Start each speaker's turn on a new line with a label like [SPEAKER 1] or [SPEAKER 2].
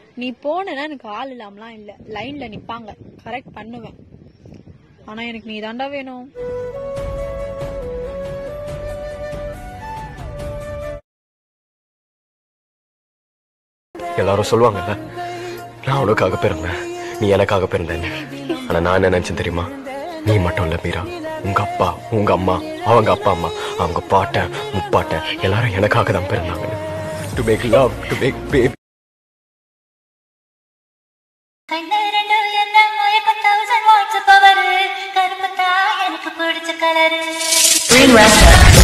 [SPEAKER 1] நீ போனேன்னா எனக்கு ஆள் இல்லாமலாம் இல்ல லைன்ல நிப்பாங்க கரெக்ட் பண்ணுவேன் ஆனா எனக்கு நீ தாண்டா வேணும்
[SPEAKER 2] எல்லாரும் சொல்லுவாங்கல்ல நான் உனக்காக பிறந்தேன் நீ எனக்காக பிறந்தேன்னு ஆனா நான் என்ன நினைச்சேன் தெரியுமா நீ மட்டும் இல்ல மீரா உங்க அப்பா உங்க அம்மா அவங்க அப்பா அம்மா அவங்க பாட்டன் முப்பாட்டன் எல்லாரும் எனக்காக தான் பிறந்தாங்க to make love to make baby
[SPEAKER 3] கண்ணு ரெண்டு என்ன மயக்க தௌசண்ட் வாட்ஸ் பவர் கருப்பு தான் எனக்கு பிடிச்ச கலரு
[SPEAKER 4] Green Raptor.